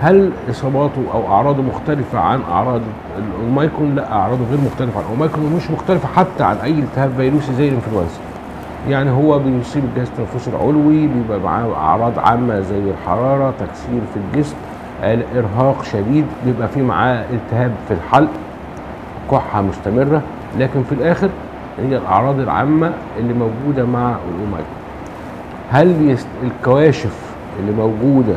هل اصاباته او اعراضه مختلفه عن اعراض الاوميكرون لا اعراضه غير مختلفه عن الاوميكرون ومش مختلفه حتى عن اي التهاب فيروسي زي الانفلونزا يعني هو بيصيب الجهاز التنفسي العلوي بيبقى معاه اعراض عامه زي الحراره تكسير في الجسم ارهاق شديد بيبقى فيه معاه التهاب في الحلق كحه مستمره لكن في الاخر هي الاعراض العامه اللي موجوده مع الاوميكرون هل يست... الكواشف اللي موجوده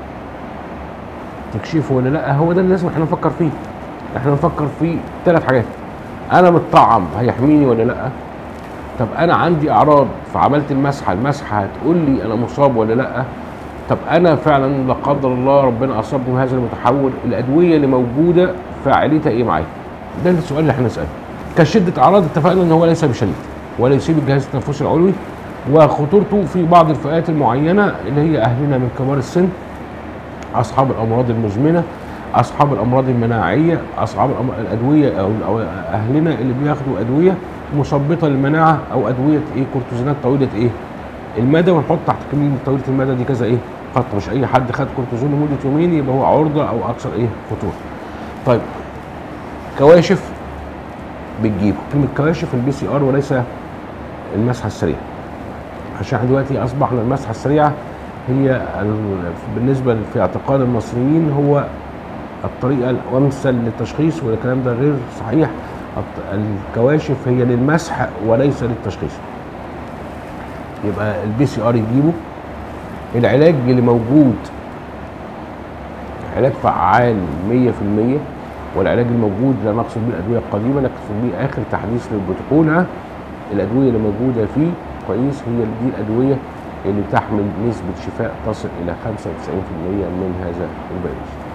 تكشفه ولا لا هو ده اللي لازم احنا نفكر فيه احنا نفكر في ثلاث حاجات انا متطعم هيحميني ولا لا طب انا عندي اعراض فعملت المسحه المسحه هتقول لي انا مصاب ولا لا طب انا فعلا لا قدر الله ربنا اصابني بهذا المتحول الادويه اللي موجوده فاعليتها ايه معايا ده السؤال اللي احنا نساله كشده اعراض اتفقنا ان هو ليس بشديد ولا يصيب الجهاز التنفسي العلوي وخطورته في بعض الفئات المعينه اللي هي اهلنا من كبار السن اصحاب الامراض المزمنه اصحاب الامراض المناعيه اصحاب الأم- الادويه او أو اهلنا اللي بياخدوا ادويه مثبطه للمناعه او ادويه ايه كورتيزونات طويله ايه المدى ونحط تحت كلمه طويله المدى دي كذا ايه خط مش اي حد خد كورتيزون لمده يومين يبقى هو عرضه او اكثر ايه خطوره طيب كواشف بتجيبه كلمه كواشف البي سي ار وليس المسحه السريعه عشان احنا دلوقتي اصبحنا المسحه السريعه هي ال- بالنسبه في اعتقاد المصريين هو الطريقه الامثل للتشخيص والكلام ده غير صحيح الط- الكواشف هي للمسح وليس للتشخيص يبقى البي سي ار يجيبه العلاج اللي موجود علاج فعال 100% والعلاج الموجود لا نقصد به الادويه القديمه نقصد به اخر تحديث للبروتوكول الادويه اللي موجوده فيه كويس هي دي الادويه اللي بتحمل نسبه شفاء تصل الى 95% من هذا الفيروس